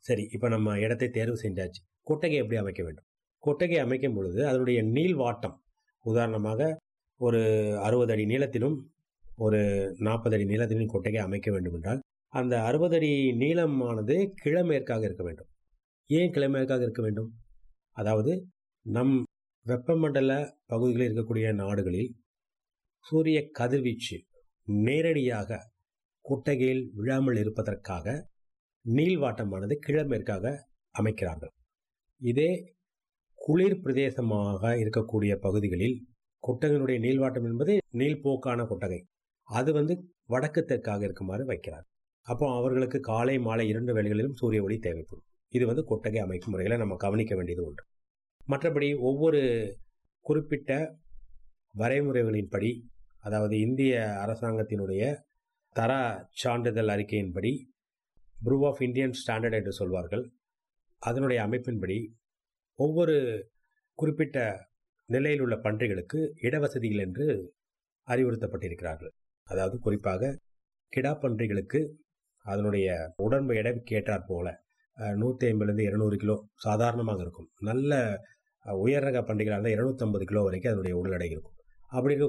சரி இப்போ நம்ம இடத்தை தேர்வு செஞ்சாச்சு கொட்டகை எப்படி அமைக்க வேண்டும் கொட்டகை அமைக்கும் பொழுது அதனுடைய நீள்வாட்டம் உதாரணமாக ஒரு அறுபது அடி நீளத்திலும் ஒரு நாற்பது அடி நீளத்திலும் கொட்டகை அமைக்க வேண்டும் என்றால் அந்த அறுபது அடி நீளமானது கிழமேற்காக இருக்க வேண்டும் ஏன் கிழமேற்காக இருக்க வேண்டும் அதாவது நம் வெப்பமண்டல பகுதிகளில் இருக்கக்கூடிய நாடுகளில் சூரிய கதிர்வீச்சு நேரடியாக கொட்டகையில் விழாமல் இருப்பதற்காக நீள்வாட்டமானது கிழமேற்காக அமைக்கிறார்கள் இதே குளிர் பிரதேசமாக இருக்கக்கூடிய பகுதிகளில் கொட்டகையினுடைய நீள்வாட்டம் என்பது நீள்போக்கான கொட்டகை அது வந்து வடக்கு தெற்காக இருக்குமாறு வைக்கிறார் அப்போ அவர்களுக்கு காலை மாலை இரண்டு வேளைகளிலும் சூரிய ஒளி தேவைப்படும் இது வந்து கொட்டகை அமைக்கும் முறைகளை நம்ம கவனிக்க வேண்டியது ஒன்று மற்றபடி ஒவ்வொரு குறிப்பிட்ட வரைமுறைகளின்படி அதாவது இந்திய அரசாங்கத்தினுடைய தர சான்றிதழ் அறிக்கையின்படி ப்ரூவ் ஆஃப் இந்தியன் ஸ்டாண்டர்ட் என்று சொல்வார்கள் அதனுடைய அமைப்பின்படி ஒவ்வொரு குறிப்பிட்ட நிலையில் உள்ள பன்றிகளுக்கு இடவசதிகள் என்று அறிவுறுத்தப்பட்டிருக்கிறார்கள் அதாவது குறிப்பாக கிடா பன்றிகளுக்கு அதனுடைய உடம்பு எடைக்கு ஏற்றாற் போல நூற்றி ஐம்பதுலேருந்து இருநூறு கிலோ சாதாரணமாக இருக்கும் நல்ல உயர் ரக பண்டிகைகளாக இருந்தால் இருநூத்தம்பது கிலோ வரைக்கும் அதனுடைய உடல் எடை இருக்கும் அப்படி இருக்க